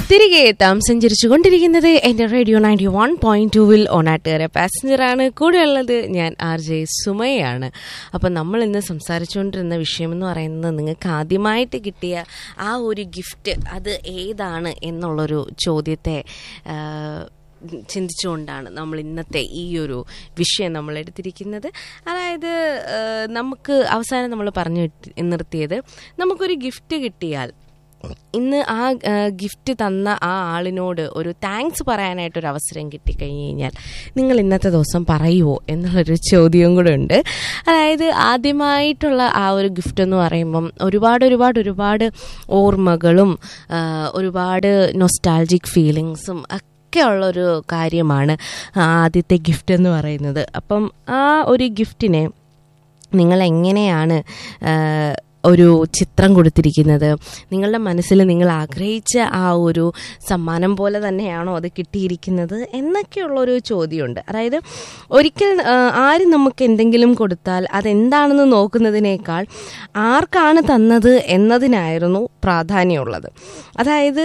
തിരികെ എത്താം സഞ്ചരിച്ചുകൊണ്ടിരിക്കുന്നത് എൻ്റെ റേഡിയോ നയൻറ്റി വൺ പോയിന്റ് ടൂവിൽ ഓണാട്ടുകാരെ പാസഞ്ചറാണ് കൂടെയുള്ളത് ഞാൻ ആർ ജെ സുമയാണ് അപ്പം നമ്മൾ ഇന്ന് സംസാരിച്ചുകൊണ്ടിരുന്ന വിഷയം എന്ന് പറയുന്നത് നിങ്ങൾക്ക് ആദ്യമായിട്ട് കിട്ടിയ ആ ഒരു ഗിഫ്റ്റ് അത് ഏതാണ് എന്നുള്ളൊരു ചോദ്യത്തെ ആ, ചിന്തിച്ചുകൊണ്ടാണ് നമ്മൾ ഇന്നത്തെ ഈ ഒരു വിഷയം നമ്മൾ എടുത്തിരിക്കുന്നത് അതായത് ആ, നമുക്ക് അവസാനം നമ്മൾ പറഞ്ഞു വിട്ട് നിർത്തിയത് നമുക്കൊരു ഗിഫ്റ്റ് കിട്ടിയാൽ ഇന്ന് ആ ഗിഫ്റ്റ് തന്ന ആ ആളിനോട് ഒരു താങ്ക്സ് പറയാനായിട്ട് ഒരു അവസരം കിട്ടിക്കഴിഞ്ഞ് കഴിഞ്ഞാൽ നിങ്ങൾ ഇന്നത്തെ ദിവസം പറയുമോ എന്നുള്ളൊരു ചോദ്യവും കൂടെ ഉണ്ട് അതായത് ആദ്യമായിട്ടുള്ള ആ ഒരു ഗിഫ്റ്റ് എന്ന് പറയുമ്പം ഒരുപാട് ഒരുപാട് ഒരുപാട് ഓർമ്മകളും ആ, ഒരുപാട് നൊസ്റ്റാൾജിക് ഫീലിങ്സും ഒക്കെ ഉള്ളൊരു കാര്യമാണ് ആദ്യത്തെ ഗിഫ്റ്റ് എന്ന് പറയുന്നത് അപ്പം ആ ഒരു ഗിഫ്റ്റിനെ നിങ്ങൾ എങ്ങനെയാണ് ആ, ഒരു ചിത്രം കൊടുത്തിരിക്കുന്നത് നിങ്ങളുടെ മനസ്സിൽ നിങ്ങൾ ആഗ്രഹിച്ച ആ ഒരു സമ്മാനം പോലെ തന്നെയാണോ അത് കിട്ടിയിരിക്കുന്നത് എന്നൊക്കെയുള്ളൊരു ചോദ്യമുണ്ട് അതായത് ഒരിക്കൽ ആ, ആരും നമുക്ക് എന്തെങ്കിലും കൊടുത്താൽ അതെന്താണെന്ന് നോക്കുന്നതിനേക്കാൾ ആർക്കാണ് തന്നത് എന്നതിനായിരുന്നു പ്രാധാന്യമുള്ളത് അതായത്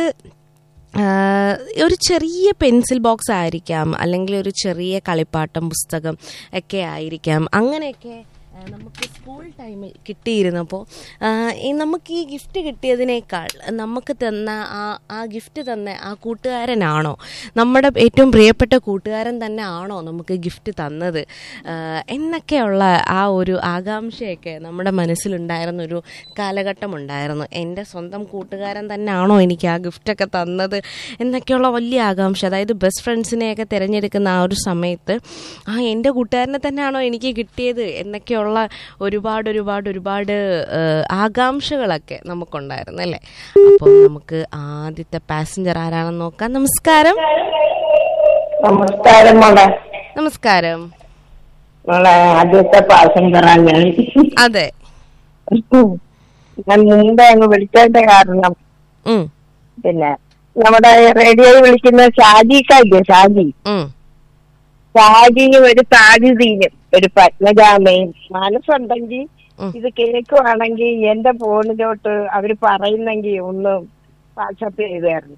ആഹ് ഒരു ചെറിയ പെൻസിൽ ബോക്സ് ആയിരിക്കാം അല്ലെങ്കിൽ ഒരു ചെറിയ കളിപ്പാട്ടം പുസ്തകം ഒക്കെ ആയിരിക്കാം അങ്ങനെയൊക്കെ ആഹ് നമുക്ക് സ്കൂൾ ടൈമിൽ കിട്ടിയിരുന്നപ്പോൾ ആഹ് ഈ നമുക്ക് ഈ ഗിഫ്റ്റ് കിട്ടിയതിനേക്കാൾ നമുക്ക് തന്ന ആ ആ ഗിഫ്റ്റ് തന്ന ആ കൂട്ടുകാരനാണോ നമ്മുടെ ഏറ്റവും പ്രിയപ്പെട്ട കൂട്ടുകാരൻ തന്നെ ആണോ നമുക്ക് ഗിഫ്റ്റ് തന്നത് ആഹ് എന്നൊക്കെയുള്ള ആ ഒരു ആകാംക്ഷയൊക്കെ നമ്മുടെ മനസ്സിലുണ്ടായിരുന്നൊരു കാലഘട്ടം ഉണ്ടായിരുന്നു എൻ്റെ സ്വന്തം കൂട്ടുകാരൻ തന്നെയാണോ എനിക്ക് ആ ഗിഫ്റ്റൊക്കെ തന്നത് എന്നൊക്കെയുള്ള വലിയ ആകാംക്ഷ അതായത് ബെസ്റ്റ് ഫ്രണ്ട്സിനെയൊക്കെ തിരഞ്ഞെടുക്കുന്ന ആ ഒരു സമയത്ത് ആ എൻ്റെ കൂട്ടുകാരനെ തന്നെയാണോ എനിക്ക് കിട്ടിയത് എന്നൊക്കെയുള്ള ഒരുപാട് ഒരുപാട് ഒരുപാട് ഏഹ്, ആകാംക്ഷകളൊക്കെ നമുക്കുണ്ടായിരുന്നു അല്ലേ അപ്പോൾ നമുക്ക് ആദ്യത്തെ പാസഞ്ചർ ആരാണെന്ന് നോക്കാം നമസ്കാരം നമസ്കാരം മോളെ നമസ്കാരം മോളെ ആദ്യത്തെ പാസഞ്ചറാണ് ഞാൻ അതെ ഞാൻ മുമ്പേ അങ്ങ് വിളിച്ചതിന്റെ കാരണം ഉം, പിന്നെ നമ്മുടെ റേഡിയോയിൽ വിളിക്കുന്ന ഷാജിക്കല്ലേ ഷാജി ഉം, ഷാജിന് ഒരു താജിദീനും ഒരു പത്മജാമയും മനസ്സുണ്ടെങ്കിൽ ഉം. ഇത് കേൾക്കുവാണെങ്കിൽ എന്റെ ഫോണിലോട്ട് അവര് പറയുന്നെങ്കിൽ ഒന്ന് വാട്സപ്പ് ചെയ്ത് തരണം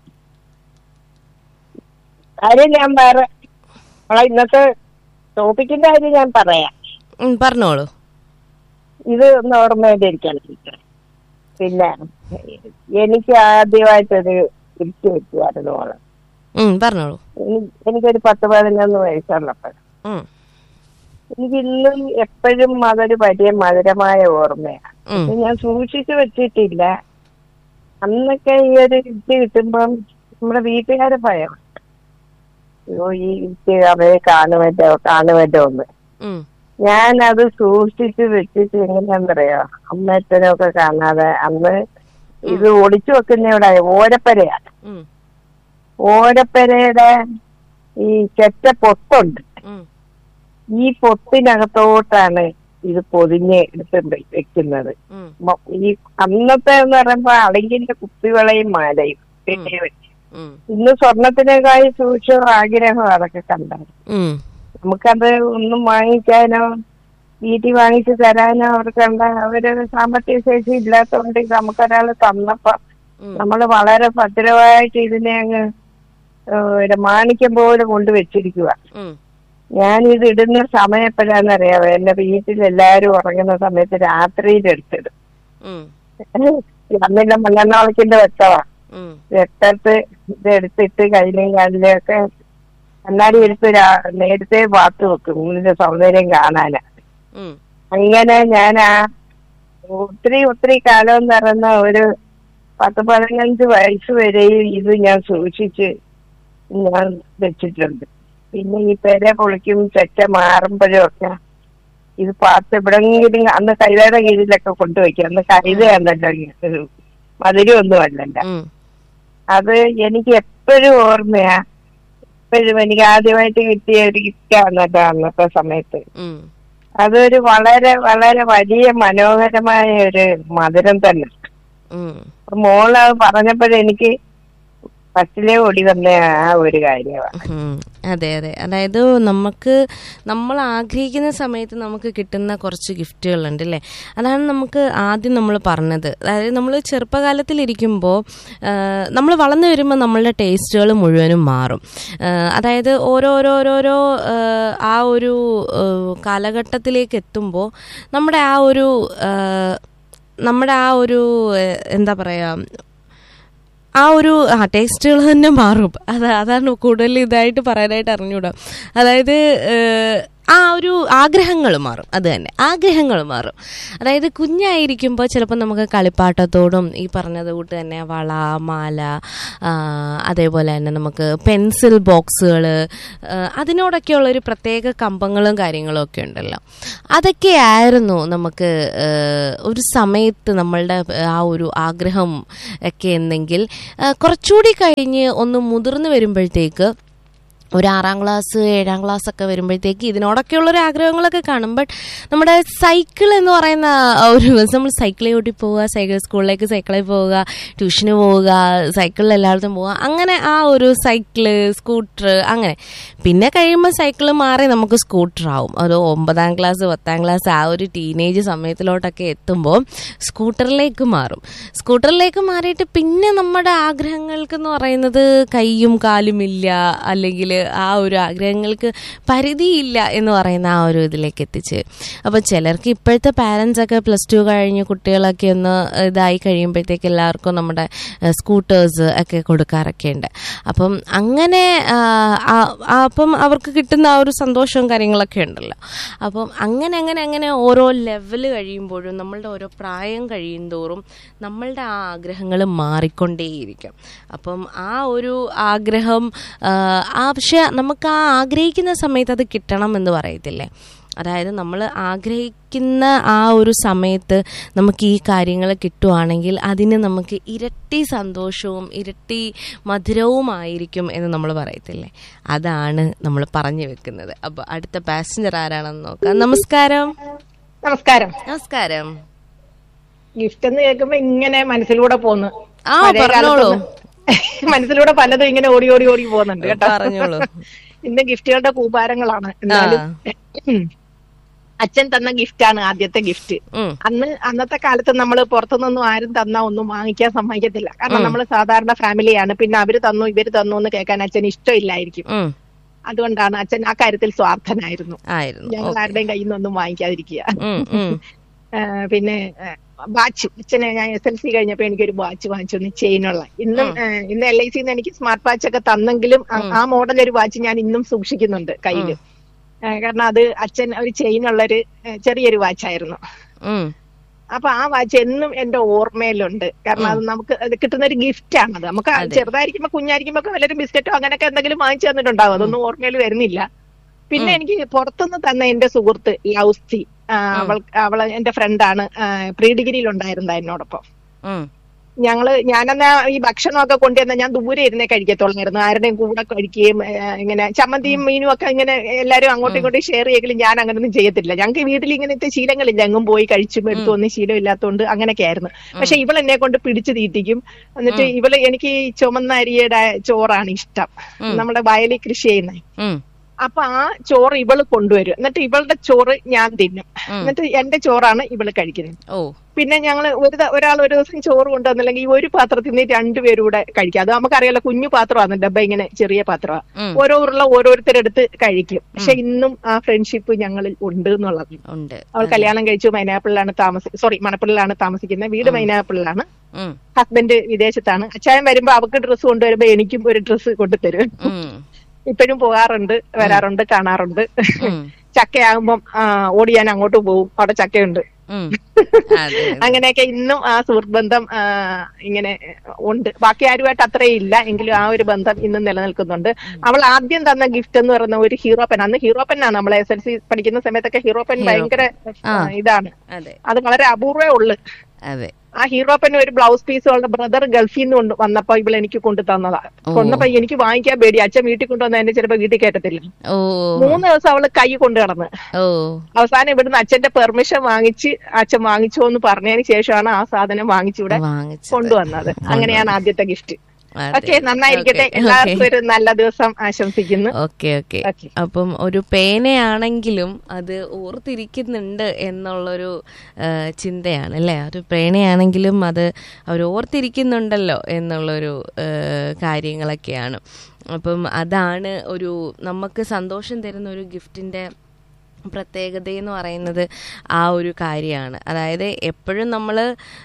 കാര്യം ഞാൻ വേറെ മോളെ ഇന്നത്തെ ടോപ്പിക്കിന്റെ കാര്യം ഞാൻ പറയാം ഉം, പറഞ്ഞോളൂ ഇത് ഒന്ന് ഓർമ്മയിലിരിക്കണം പിന്നെ എനിക്ക് ആദ്യമായിട്ടൊരു ഗിഫ്റ്റ് കിട്ടുമായിരുന്നു മോളെ ഉം, പറഞ്ഞോളൂ എനി- എനിക്കൊരു പത്ത് പതിനൊന്ന് വയസ്സുള്ളപ്പോൾ ഉം, എനിക്ക് ഇന്നും എപ്പോഴും അതൊരു വലിയ മധുരമായ ഓർമ്മയാണ് ഉം, ഇത് ഞാൻ സൂക്ഷിച്ചു വെച്ചിട്ടില്ല അന്നൊക്കെ ഈ ഒരു ഗിഫ്റ്റ് കിട്ടുമ്പം നമ്മുടെ വീട്ടുകാരെ ഭയം അയ്യോ ഈ ഗിഫ്റ്റ് അവരെ കാണുമല്ലോ കാണുമല്ലോ എന്ന് ഉം, ഞാൻ അത് സൂക്ഷിച്ച് വെച്ചിട്ട് എങ്ങനെയാണെന്നറിയോ അമ്മയച്ഛനൊക്കെ കാണാതെ അന്ന് ഇത് ഒളിച്ചു വെക്കുന്ന ഇവിടെ ഓരപ്പരയാണ് ഉം, ഓരപ്പരയുടെ ഈ ചെറ്റ പൊട്ടുണ്ട് ഉം, ഈ പൊത്തിനകത്തോട്ടാണ് ഇത് പൊതിഞ്ഞ് എടുത്ത് വെ- വെക്കുന്നത് ഉം, മ- ഈ അന്നത്തെ എന്ന് പറയുമ്പോ അടങ്കിന്റെ കുപ്പിവളയും മാലയും ഒക്കെ വെച്ച്. ഉം, ഇന്ന് സ്വർണത്തിനേക്കാൾ സൂക്ഷ്മ ആഗ്രഹം അതൊക്കെ കണ്ടാണ് ഉം, നമുക്കത് ഒന്നും വാങ്ങിക്കാനോ വീട്ടിൽ വാങ്ങിച്ചു തരാനോ അവർക്ക് എന്താ അവര് സാമ്പത്തിക ശേഷി ഇല്ലാത്തതുകൊണ്ട് നമുക്കൊരാൾ തന്നപ്പോ ഉം. നമ്മൾ വളരെ ഭദ്രമായിട്ട് ഇതിനെ അങ്ങ് ഏഹ് മാണിക്യം പോലെ കൊണ്ടുവച്ചിരിക്കുക ഉം, ഞാൻ ഇത് ഇടുന്ന സമയം എപ്പോഴാന്നറിയാമോ എന്റെ വീട്ടിൽ എല്ലാരും ഉറങ്ങുന്ന സമയത്ത് രാത്രിയിൽ എടുത്തിടും ഉം, അന്നില്ല മണ്ണെണ്ണ വെച്ചവാ ഉം, വെട്ടത്ത് ഇത് എടുത്തിട്ട് കയ്യിലും കാലിലും ഒക്കെ കണ്ണാടി എടുത്ത് രാ- നേരത്തെ പാത്ത് വെക്കും ഇതിന്റെ സൗന്ദര്യം കാണാനാ ഉം, അങ്ങനെ ഞാൻ ആ ഒത്തിരി ഒത്തിരി കാലം എന്ന് പറയുന്ന ഒരു പത്ത് പതിനഞ്ച് വയസ്സ് വരെയും ഇത് ഞാൻ സൂക്ഷിച്ച് ഞാൻ വെച്ചിട്ടുണ്ട് പിന്നെ ഈ പെര പൊളിക്കും ചെറ്റ മാറുമ്പോഴും ഒക്കെ ഇത് പാത്ത് എവിടെങ്കിലും അന്ന് കൈതയുടെ കീഴിലൊക്കെ കൊണ്ടുവയ്ക്കും അന്ന് കൈത എന്നല്ലോ മധുരമൊന്നും അല്ലല്ല ഉം, അത് എനിക്ക് എപ്പോഴും ഓർമ്മയാ എപ്പോഴും എനിക്ക് ആദ്യമായിട്ട് കിട്ടിയ ഒരു ഗിഫ്റ്റാണല്ലോ അന്നത്തെ സമയത്ത് ഉം, അതൊരു വളരെ വളരെ വലിയ മനോഹരമായ ഒരു മധുരം തന്നെ ഉം, മോള് അത് പറഞ്ഞപ്പോഴെനിക്ക് ഫസ്റ്റിലെ ഓടി വന്ന ആ ഒരു കാര്യമാണ് ഉം. അതെ അതെ അതായത് നമുക്ക് നമ്മൾ ആഗ്രഹിക്കുന്ന സമയത്ത് നമുക്ക് കിട്ടുന്ന കുറച്ച് ഗിഫ്റ്റുകളുണ്ട് അല്ലേ അതാണ് നമുക്ക് ആദ്യം നമ്മൾ പറഞ്ഞത് അതായത് നമ്മൾ ചെറുപ്പകാലത്തിലിരിക്കുമ്പോൾ നമ്മൾ വളർന്നു വരുമ്പോൾ നമ്മളുടെ ടേസ്റ്റുകൾ മുഴുവനും മാറും ആ, അതായത് ഓരോരോരോരോ ആ ഒരു ആ, കാലഘട്ടത്തിലേക്ക് എത്തുമ്പോൾ നമ്മുടെ ആ ഒരു ആ, നമ്മുടെ ആ ഒരു ആ, എന്താ പറയുക ആ ഒരു ആ ടേസ്റ്റുകൾ തന്നെ മാറും അത് അതാണ് കൂടുതൽ ഇതായിട്ട് പറയാനായിട്ട് അറിഞ്ഞൂടാ അതായത് ഏഹ്, ആ ഒരു ആഗ്രഹങ്ങൾ മാറും അത് തന്നെ ആഗ്രഹങ്ങൾ മാറും അതായത് കുഞ്ഞായിരിക്കുമ്പോൾ ചിലപ്പോൾ നമുക്ക് കളിപ്പാട്ടത്തോടും ഈ പറഞ്ഞത് കൂട്ട് തന്നെ വള മാല ആ, അതേപോലെ തന്നെ നമുക്ക് പെൻസിൽ ബോക്സുകൾ അതിനോടൊക്കെയുള്ളൊരു പ്രത്യേക കമ്പങ്ങളും കാര്യങ്ങളും ഒക്കെ ഉണ്ടല്ലോ അതൊക്കെയായിരുന്നു നമുക്ക് ഏഹ്, ഒരു സമയത്ത് നമ്മളുടെ ആ ഒരു ആഗ്രഹം ഒക്കെ എന്നെങ്കിൽ ആ, കുറച്ചുകൂടി കഴിഞ്ഞ് ഒന്ന് മുതിർന്നു വരുമ്പോഴത്തേക്ക് ഒരു ആറാം ക്ലാസ് ഏഴാം ക്ലാസ് ഒക്കെ വരുമ്പോഴത്തേക്ക് ഇതിനോടൊക്കെയുള്ളൊരു ആഗ്രഹങ്ങളൊക്കെ കാണും ബട്ട് നമ്മുടെ സൈക്കിൾ എന്ന് പറയുന്ന ആ ഒരു നമ്മൾ സൈക്കിളിൽ ഓട്ടി പോവുക സൈക്കിൾ സ്കൂളിലേക്ക് സൈക്കിളിൽ പോവുക ട്യൂഷന് പോവുക സൈക്കിളിൽ എല്ലായിടത്തും പോവുക അങ്ങനെ ആ ഒരു സൈക്കിള് സ്കൂട്ടർ അങ്ങനെ പിന്നെ കഴിയുമ്പോൾ സൈക്കിൾ മാറി നമുക്ക് സ്കൂട്ടർ ആവും ഒരു ഒമ്പതാം ക്ലാസ് പത്താം ക്ലാസ് ആ ഒരു ടീനേജ് സമയത്തിലോട്ടൊക്കെ എത്തുമ്പോൾ സ്കൂട്ടറിലേക്ക് മാറും സ്കൂട്ടറിലേക്ക് മാറിയിട്ട് പിന്നെ നമ്മുടെ ആഗ്രഹങ്ങൾക്ക് എന്ന് പറയുന്നത് കൈയും കാലും ഇല്ല അല്ലെങ്കിൽ ആ ഒരു ആഗ്രഹങ്ങൾക്ക് പരിധിയില്ല എന്ന് പറയുന്ന ആ ഒരു ഇതിലേക്ക് എത്തിച്ച് അപ്പോൾ ചിലർക്ക് ഇപ്പോഴത്തെ പാരൻസ് ഒക്കെ പ്ലസ് ടു കഴിഞ്ഞ് കുട്ടികളൊക്കെ ഒന്ന് ഇതായി കഴിയുമ്പോഴത്തേക്ക് എല്ലാവർക്കും നമ്മുടെ സ്കൂട്ടേഴ്സ് ഒക്കെ കൊടുക്കാറൊക്കെ ഉണ്ട് അപ്പം അങ്ങനെ ആ, ആ- ആ- അപ്പം അവർക്ക് കിട്ടുന്ന ആ ഒരു സന്തോഷവും കാര്യങ്ങളൊക്കെ ഉണ്ടല്ലോ അപ്പം അങ്ങനെ അങ്ങനെ അങ്ങനെ ഓരോ ലെവൽ കഴിയുമ്പോഴും നമ്മളുടെ ഓരോ പ്രായം കഴിയും തോറും നമ്മളുടെ ആ ആഗ്രഹങ്ങൾ മാറിക്കൊണ്ടേയിരിക്കും അപ്പം ആ ഒരു ആഗ്രഹം ആ, ആ പക്ഷെ നമുക്ക് ആ ആഗ്രഹിക്കുന്ന സമയത്ത് അത് കിട്ടണം എന്ന് പറയത്തില്ലേ അതായത് നമ്മൾ ആഗ്രഹിക്കുന്ന ആ ഒരു സമയത്ത് നമുക്ക് ഈ കാര്യങ്ങൾ കിട്ടുവാണെങ്കിൽ അതിന് നമുക്ക് ഇരട്ടി സന്തോഷവും ഇരട്ടി മധുരവുമായിരിക്കും എന്ന് നമ്മൾ പറയത്തില്ലേ അതാണ് നമ്മൾ പറഞ്ഞു വെക്കുന്നത് അപ്പോൾ അടുത്ത പാസഞ്ചർ ആരാണെന്ന് നോക്കാം നമസ്കാരം നമസ്കാരം നമസ്കാരം ഗിഫ്റ്റ് എന്ന് കേൾക്കുമ്പോ ഇങ്ങനെ മനസ്സിലൂടെ പോന്ന് ആ പഴയ പറഞ്ഞോളൂ കാലത്തൊന്നും മനസ്സിലൂടെ പലതും ഇങ്ങനെ ഓടി ഓടി ഓടി പോകുന്നുണ്ട് കേട്ടോ പറഞ്ഞോളൂ ഇന്ന് ഗിഫ്റ്റുകളുടെ കൂമ്പാരങ്ങളാണ് എന്നാലും അച്ഛൻ തന്ന ഗിഫ്റ്റാണ് ആദ്യത്തെ ഗിഫ്റ്റ് ഉം, അന്ന് അന്നത്തെ കാലത്ത് നമ്മൾ പുറത്തുനിന്നൊന്നും ആരും തന്നാ ഒന്നും വാങ്ങിക്കാൻ സമ്മതിക്കത്തില്ല കാരണം നമ്മൾ സാധാരണ ഫാമിലിയാണ് പിന്നെ അവര് തന്നു ഇവര് തന്നു എന്ന് കേൾക്കാൻ അച്ഛൻ ഇഷ്ടമില്ലായിരിക്കും ഉം, അതുകൊണ്ടാണ് അച്ഛൻ ആ കാര്യത്തിൽ സ്വാർത്ഥനായിരുന്നു ആയിരുന്നു ഞങ്ങൾ ഓക്കേ. ആരുടെയും കയ്യിൽ നിന്നൊന്നും വാങ്ങിക്കാതിരിക്കുക ഉം, ഉം, ആ, പിന്നെ വാച്ച് അച്ഛനെ ഞാൻ എസ് എൽ സി കഴിഞ്ഞപ്പോ എനിക്കൊരു വാച്ച് വാങ്ങിച്ചു ഒന്ന് ചെയിനുള്ള ഇന്നും ആ, ഇന്ന് എൽ ഐ സിന്ന് എനിക്ക് സ്മാർട്ട് വാച്ച് ഒക്കെ തന്നെങ്കിലും ആ- ആ മോഡൽ ഒരു വാച്ച് ഞാൻ ഇന്നും സൂക്ഷിക്കുന്നുണ്ട് കയ്യില് ആ, കാരണം അത് അച്ഛൻ ഒരു ചെയിനുള്ളൊരു ആ, ചെറിയൊരു വാച്ചായിരുന്നു ഉം, അപ്പൊ ആ വാച്ച് എന്നും എന്റെ ഓർമ്മയിലുണ്ട് കാരണം അത് നമുക്ക് അത് കിട്ടുന്ന ഒരു ഗിഫ്റ്റ് ആണത് നമുക്ക് ആ ചെറുതായിരിക്കുമ്പോ കുഞ്ഞായിരിക്കുമ്പോ ഒക്കെ വല്ലൊരു ബിസ്ക്കറ്റോ അങ്ങനെയൊക്കെ എന്തെങ്കിലും വാങ്ങിച്ചു തന്നിട്ടുണ്ടാവും അതൊന്നും ഓർമ്മയിൽ വരുന്നില്ല പിന്നെ എനിക്ക് പുറത്തുനിന്ന് തന്ന എന്റെ സുഹൃത്ത് ലൗസി ആ, അവൾ അവള് എന്റെ ഫ്രണ്ടാണ് പ്രീ ഡിഗ്രിയിൽ ഉണ്ടായിരുന്ന എന്നോടൊപ്പം ഉം, ഞങ്ങള് ഞാനെന്നാ ഈ ഭക്ഷണമൊക്കെ കൊണ്ടുവന്ന ഞാൻ ദൂരെ ഇരുന്നേ കഴിക്കത്തുള്ളായിരുന്നു ആരുടെയും കൂടെ കഴിക്കുകയും ഏ, ഇങ്ങനെ ചമ്മന്തിയും മീനും ഒക്കെ ഇങ്ങനെ എല്ലാരും അങ്ങോട്ടും ഇങ്ങോട്ടും ഷെയർ ചെയ്യെങ്കിലും ഞാൻ അങ്ങനൊന്നും ചെയ്യത്തില്ല ഞങ്ങൾക്ക് വീട്ടിൽ ഇങ്ങനത്തെ ശീലങ്ങളില്ല എങ്ങും പോയി കഴിച്ചും എടുത്തു ഒന്നും ശീലമില്ലാത്തതുകൊണ്ട് അങ്ങനെയൊക്കെ ആയിരുന്നു പക്ഷെ ഇവൾ എന്നെ കൊണ്ട് പിടിച്ചു തീറ്റിക്കും എന്നിട്ട് ഇവള് എനിക്ക് ഈ ചുമന്ന അരിയുടെ ചോറാണ് ഇഷ്ടം നമ്മുടെ വയലിൽ കൃഷി ചെയ്യുന്നത് ഉം, അപ്പൊ ആ ചോറ് ഇവള് കൊണ്ടുവരും എന്നിട്ട് ഇവളുടെ ചോറ് ഞാൻ തിന്നും എന്നിട്ട് എന്റെ ചോറാണ് ഇവള് കഴിക്കുന്നത് ഓ പിന്നെ ഞങ്ങൾ ഒരു ദ- ഒരാൾ ഒരു ദിവസം ചോറ് കൊണ്ടുവന്നില്ലെങ്കിൽ ഈ ഒരു പാത്രത്തിൽ നിന്ന് രണ്ടുപേരും കൂടെ കഴിക്കാം അത് നമുക്കറിയാലോ കുഞ്ഞു പാത്രമാണ് ഡബ്ബ ഇങ്ങനെ ചെറിയ പാത്രമാണ് ഉം. ഓരോ ഉരുള ഓരോരുത്തരെടുത്ത് കഴിക്കും പക്ഷെ ഇന്നും ആ ഫ്രണ്ട്ഷിപ്പ് ഞങ്ങളിൽ ഉണ്ട് എന്നുള്ളത് ഉണ്ട് അവൾ കല്യാണം കഴിച്ചു മൈനാപ്പിളിലാണ് താമസി സോറി മണപ്പിളിലാണ് താമസിക്കുന്നത് വീട് മൈനാപ്പിളിലാണ് ഉം, ഹസ്ബൻഡ് വിദേശത്താണ് അച്ചായൻ വരുമ്പോ അവക്ക് ഡ്രസ്സ് കൊണ്ടുവരുമ്പോ എനിക്കും ഒരു ഡ്രസ്സ് കൊണ്ടുതരും ഉം, ഇപ്പോഴും പോകാറുണ്ട് വരാറുണ്ട് കാണാറുണ്ട് ഉം, ചക്കയാകുമ്പം ആ, ഓടി ഞാൻ അങ്ങോട്ട് പോകും അവിടെ ചക്കയുണ്ട് ഉം. അതെ അങ്ങനെയൊക്കെ ഇന്നും ആ സുഹൃത്ത് ബന്ധം ആ, ഇങ്ങനെ ഉണ്ട് ബാക്കി ആരുമായിട്ട് അത്രയും ഇല്ല എങ്കിലും ആ ഒരു ബന്ധം ഇന്നും നിലനിൽക്കുന്നുണ്ട് അവൾ ആദ്യം തന്ന ഗിഫ്റ്റ് എന്ന് പറയുന്ന ഒരു ഹീറോ പെൻ അന്ന് ഹീറോ പെന്നാണ് നമ്മൾ എസ് എൽ സി പഠിക്കുന്ന സമയത്തൊക്കെ ഹീറോ പെൻ ഭയങ്കര ആ, ഇതാണ് അതെ അത് വളരെ അപൂർവേ ഉള്ളു അതെ ആ ഹീറോ പെൻ ഒരു ബ്ലൗസ് പീസ് അവളുടെ ബ്രദർ ഗൾഫിൽ നിന്ന് കൊണ്ട് വന്നപ്പോ ഇവൾ എനിക്ക് കൊണ്ടു തന്നതാ കൊണ്ടപ്പോ എനിക്ക് വാങ്ങിക്കാൻ പേടി അച്ഛൻ വീട്ടിൽ കൊണ്ടുവന്ന എന്നെ ചിലപ്പോ വീട്ടിൽ കേട്ടത്തില്ല ഓ മൂന്ന് ദിവസം അവള് കൈ കൊണ്ടു കിടന്ന് ഓ അവസാനം ഇവിടുന്ന് അച്ഛന്റെ പെർമിഷൻ വാങ്ങിച്ച് അച്ഛൻ വാങ്ങിച്ചോ എന്ന് പറഞ്ഞതിന് ശേഷമാണ് ആ സാധനം വാങ്ങിച്ചിവിടെ വാങ്ങിച്ചത് കൊണ്ടുവന്നത് അങ്ങനെയാണ് ആദ്യത്തെ ഗിഫ്റ്റ് അതെ. ഓക്കെ നന്നായിരിക്കട്ടെ Okay, എല്ലാവർക്കും okay. ഒരു നല്ല ദിവസം ആശംസിക്കുന്നു ഓക്കെ ഓക്കെ Okay. അപ്പം ഒരു പേനയാണെങ്കിലും അത് ഓർത്തിരിക്കുന്നുണ്ട് എന്നുള്ളൊരു ആ, ചിന്തയാണ് അല്ലേ ഒരു പേനയാണെങ്കിലും അത് അവർ ഓർത്തിരിക്കുന്നുണ്ടല്ലോ എന്നുള്ളൊരു ആ, കാര്യങ്ങളൊക്കെയാണ് അപ്പം അതാണ് ഒരു നമുക്ക് സന്തോഷം തരുന്ന ഒരു ഗിഫ്റ്റിൻ്റെ പ്രത്യേകത എന്ന് പറയുന്നത് ആ ഒരു കാര്യമാണ് അതായത് എപ്പോഴും നമ്മൾ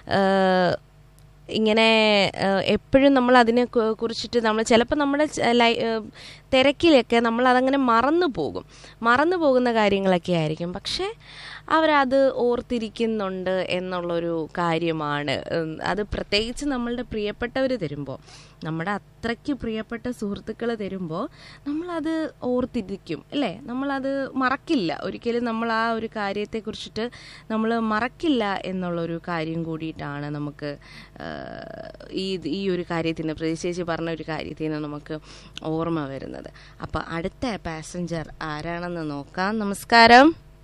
ഇങ്ങനെ എപ്പോഴും നമ്മൾ അതിനെ കു- കുറിച്ചിട്ട് നമ്മൾ ചിലപ്പോൾ നമ്മുടെ ച- ലൈ ഏഹ് തിരക്കിലൊക്കെ നമ്മൾ അതങ്ങനെ മറന്നു പോകും മറന്നു പോകുന്ന കാര്യങ്ങളൊക്കെ ആയിരിക്കും പക്ഷേ അവരത് ഓർത്തിരിക്കുന്നുണ്ട് എന്നുള്ളൊരു കാര്യമാണ് ഉം, അത് പ്രത്യേകിച്ച് നമ്മളുടെ പ്രിയപ്പെട്ടവർ തരുമ്പോൾ നമ്മുടെ അത്രയ്ക്ക് പ്രിയപ്പെട്ട സുഹൃത്തുക്കൾ തരുമ്പോൾ നമ്മളത് ഓർത്തിരിക്കും അല്ലേ നമ്മളത് മറക്കില്ല ഒരിക്കലും നമ്മൾ ആ ഒരു കാര്യത്തെക്കുറിച്ചിട്ട് നമ്മൾ മറക്കില്ല എന്നുള്ളൊരു കാര്യം കൂടിയിട്ടാണ് നമുക്ക് ആ, ഈ ഈ ഒരു കാര്യത്തിൽ നിന്ന് പ്രത്യേകിച്ച് പറഞ്ഞ ഒരു കാര്യത്തിൽ നിന്ന് നമുക്ക് ഓർമ്മ വരുന്നത് അപ്പോൾ അടുത്ത പാസഞ്ചർ ആരാണെന്ന് നോക്കാം നമസ്കാരം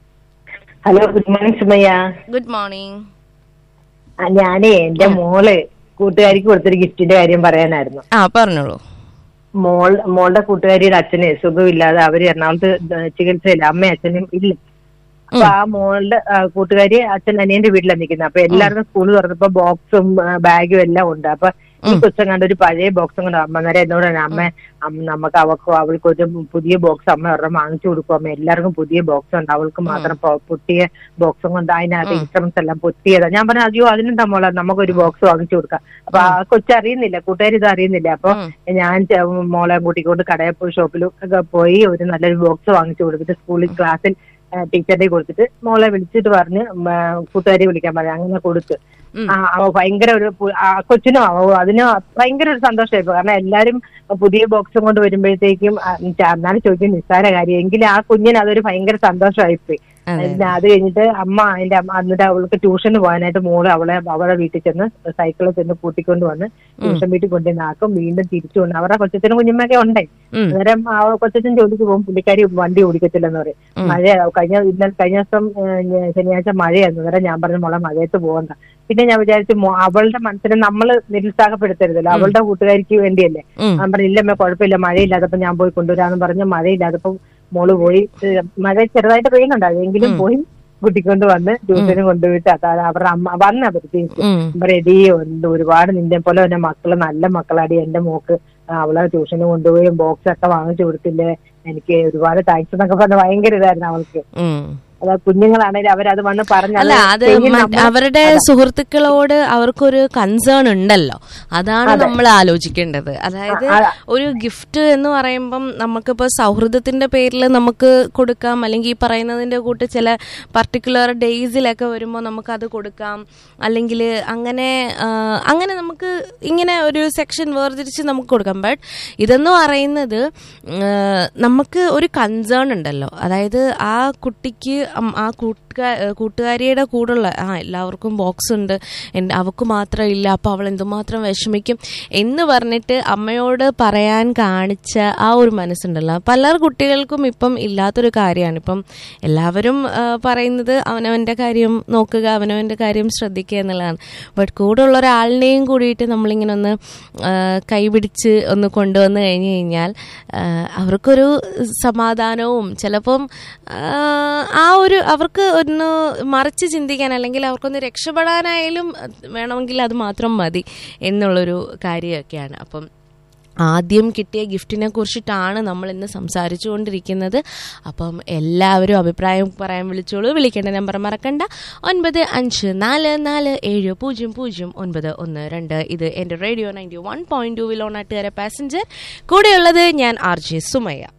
hello good morning Sumayya good morning ആ, ഞാനേ എന്റെ മോള് കൂട്ടുകാരിക്ക് കൊടുത്തൊരു ഗിഫ്റ്റിന്റെ കാര്യം പറയാനായിരുന്നു ആ പറഞ്ഞോളൂ മോൾ മോളുടെ കൂട്ടുകാരിയുടെ അച്ഛന് സുഖമില്ലാതെ അവര് എറണാകുളത്ത് ദ- ചികിത്സയില്ല അമ്മയും അച്ഛനും ഇല്ല അപ്പൊ ആ മോളുടെ ആ, കൂട്ടുകാരി അച്ഛൻ അനിയന്റെ വീട്ടിലാണ് നിൽക്കുന്നത് അപ്പൊ എല്ലാവർക്കും സ്കൂൾ തുറന്നപ്പോ ബോക്സും ബാഗും എല്ലാം ഉണ്ട് അപ്പൊ ഈ കൊച്ചം കണ്ട ഒരു പഴയ ബോക്സും കൊണ്ട് അമ്മ നേരെ എന്നോട് പറഞ്ഞു, അമ്മ അമ്മ നമുക്ക് അവൾക്ക് അവൾക്ക് ഒരു പുതിയ ബോക്സ് അമ്മ ഒരെണ്ണം വാങ്ങിച്ചു കൊടുക്കും അമ്മ എല്ലാവർക്കും പുതിയ ബോക്സ് ഉണ്ട് അവൾക്ക് മാത്രം പൊ- പൊട്ടിയ ബോക്സും കൊണ്ട് അതിനകത്ത് ഇൻസ്ട്രുമെന്റ്സ് എല്ലാം പൊട്ടിയതാ ഞാൻ പറഞ്ഞു അയ്യോ അതിനും തമ്മോളാ നമുക്കൊരു ബോക്സ് വാങ്ങിച്ചു കൊടുക്കാം അപ്പൊ ആ കൊച്ചു അറിയുന്നില്ല കൂട്ടുകാർ ഇത് അറിയുന്നില്ല അപ്പൊ ഞാൻ ചെ- മോളെ കൂട്ടിക്കൊണ്ട് കടയിൽ പോയി ഷോപ്പിലും ഒക്കെ പോയി ഒരു നല്ലൊരു ബോക്സ് വാങ്ങിച്ചു കൊടുത്തിട്ട് സ്കൂളിൽ ക്ലാസ്സിൽ ടീച്ചറുടെ കൊടുത്തിട്ട് മോളെ വിളിച്ചിട്ട് പറഞ്ഞ് ഉം, ആ, കൂട്ടുകാരി വിളിക്കാൻ പറഞ്ഞു അങ്ങനെ കൊടുത്ത് ആ, അവ ഭയങ്കര ഒരു പു- ആ കൊച്ചിനും അവ- അതിനും അതിന് ഒരു സന്തോഷമായി കാരണം എല്ലാരും പുതിയ ബോക്സും കൊണ്ട് വരുമ്പോഴത്തേക്കും ആ, ച- എന്നാലും ചോദിക്കും നിസ്സാര കാര്യം എങ്കിലും ആ കുഞ്ഞിന് അതൊരു ഭയങ്കര സന്തോഷമായിപ്പോയി അതെ. പിന്നെ അത് കഴിഞ്ഞിട്ട് അമ്മ അതിന്റെ അമ്മ എന്നിട്ട് അവൾക്ക് ട്യൂഷന് പോകാനായിട്ട് മോള് അവളെ അവളെ വീട്ടിൽ ചെന്ന് സൈക്കിളിൽ ചെന്ന് കൂട്ടിക്കൊണ്ട് വന്ന് ട്യൂഷൻ വീട്ടിൽ കൊണ്ടുവന്ന് ആക്കും വീണ്ടും തിരിച്ചു കൊണ്ട് അവരുടെ കൊച്ചച്ഛനും കുഞ്ഞുമ്മയൊക്കെ ഉണ്ടേ ഉം. അന്നേരം ആ കൊച്ചച്ഛൻ ജോലിക്ക് പോകും പുള്ളിക്കാരി വണ്ടി ഓടിക്കത്തില്ലെന്ന് പറയും മഴ കഴിഞ്ഞ ഇന്നലെ കഴിഞ്ഞ ദിവസം ഏഹ്, ശനിയാഴ്ച മഴയായിരുന്നു അന്നേരം ഞാൻ പറഞ്ഞു മോളെ മഴയത്ത് പോകണ്ട പിന്നെ ഞാൻ വിചാരിച്ചു മോ- അവളുടെ മനസ്സിനെ നമ്മൾ നിരുത്സാഹപ്പെടുത്തരുതല്ലോ അവളുടെ കൂട്ടുകാരിക്ക് വേണ്ടിയല്ലേ ഉം. ഞാൻ പറഞ്ഞു ഇല്ലമ്മ കുഴപ്പമില്ല മഴയില്ലാതപ്പോ ഞാൻ പോയി കൊണ്ടുവരാന്ന് പറഞ്ഞ് മഴയില്ലാതപ്പോ മോള് പോയി ഏഹ്, മഴ ചെറുതായിട്ട് പെയ്യുന്നുണ്ടാവും എങ്കിലും പോയി കൂട്ടിക്കൊണ്ട് വന്ന് ട്യൂഷന് കൊണ്ടുപോയിട്ട് അതാണ് അവരുടെ അമ്മ വന്ന അവർ തിരിച്ചു ഉം. റെഡി ഉണ്ട് ഒരുപാട് നിന്റെ പോലെ തന്നെ മക്കള് നല്ല മക്കളാടി എന്റെ മോക്ക് ആ, അവളെ ട്യൂഷന് കൊണ്ടുപോയി ബോക്സ് ഒക്കെ വാങ്ങിച്ചു കൊടുത്തില്ലേ എനിക്ക് ഒരുപാട് താങ്ക്സ് എന്നൊക്കെ പറഞ്ഞ് ഭയങ്കര ഇതായിരുന്നു അവൾക്ക് ഉം. അതാ കുഞ്ഞുങ്ങളാണേലും അവരത് വന്ന് പറഞ്ഞ് അല്ല അത് ചെയ്യും മറ്റ് നമ്മൾ- അവരുടെ സുഹൃത്തുക്കളോട് അവർക്കൊരു കൺസേൺ ഉണ്ടല്ലോ അതാണ് നമ്മൾ ആലോചിക്കേണ്ടത് അതായത് ആ, ആ. ഒരു ഗിഫ്റ്റ് എന്ന് പറയുമ്പം നമുക്കിപ്പോൾ സൗഹൃദത്തിന്റെ പേരിൽ നമുക്ക് കൊടുക്കാം അല്ലെങ്കിൽ ഈ പറയുന്നതിന്റെ കൂട്ട് ചില പർട്ടിക്കുലർ ഡേയ്സിലൊക്കെ വരുമ്പോൾ നമുക്ക് അത് കൊടുക്കാം അല്ലെങ്കിൽ അങ്ങനെ ആ, അങ്ങനെ നമുക്ക് ഇങ്ങനെ ഒരു സെക്ഷൻ വേർതിരിച്ച് നമുക്ക് കൊടുക്കാം ബട്ട് ഇതെന്ന് പറയുന്നത് ഉം, ആ, നമുക്ക് ഒരു കൺസേൺ ഉണ്ടല്ലോ അതായത് ആ കുട്ടിക്ക് അം- ആ കൂട്ടുകാ കൂട്ടുകാരിയുടെ കൂടെയുള്ള ആ എല്ലാവർക്കും ബോക്സ് ഉണ്ട് എൻ്റെ അവൾക്ക് മാത്രം ഇല്ല അപ്പോൾ അവൾ എന്തുമാത്രം വിഷമിക്കും എന്ന് പറഞ്ഞിട്ട് അമ്മയോട് പറയാൻ കാണിച്ച ആ ഒരു മനസ്സുണ്ടല്ലോ പല കുട്ടികൾക്കും ഇപ്പം ഇല്ലാത്തൊരു കാര്യമാണ് ഇപ്പം എല്ലാവരും ആ, പറയുന്നത് അവനവൻ്റെ കാര്യം നോക്കുക അവനവൻ്റെ കാര്യം ശ്രദ്ധിക്കുക എന്നുള്ളതാണ് ബട്ട് കൂടെ ഉള്ള ഒരാളിനെയും കൂടിയിട്ട് നമ്മളിങ്ങനെ ഒന്ന് ആ, കൈപിടിച്ച് ഒന്ന് കൊണ്ടുവന്ന് കഴിഞ്ഞ് കഴിഞ്ഞാൽ ആ, അവർക്കൊരു സമാധാനവും ചിലപ്പം ആ, ആ ഒരു അവർക്ക് ഒന്ന് മറിച്ച് ചിന്തിക്കാൻ അല്ലെങ്കിൽ അവർക്കൊന്ന് രക്ഷപ്പെടാനായാലും വേണമെങ്കിൽ അത് മാത്രം മതി എന്നുള്ളൊരു കാര്യമൊക്കെയാണ് അപ്പം ആദ്യം കിട്ടിയ ഗിഫ്റ്റിനെ കുറിച്ചിട്ടാണ് നമ്മൾ ഇന്ന് സംസാരിച്ചു കൊണ്ടിരിക്കുന്നത് അപ്പം എല്ലാവരും അഭിപ്രായം പറയാൻ വിളിച്ചോളൂ വിളിക്കേണ്ട നമ്പർ മറക്കണ്ട ഒൻപത് അഞ്ച് നാല് നാല് ഏഴ് പൂജ്യം പൂജ്യം ഒൻപത് ഒന്ന് രണ്ട് ഇത് എൻ്റെ radio ninety one point two വിലോണാട്ടുകാരെ പാസഞ്ചർ കൂടെയുള്ളത് ഞാൻ ആർ ജെ സുമയ്യ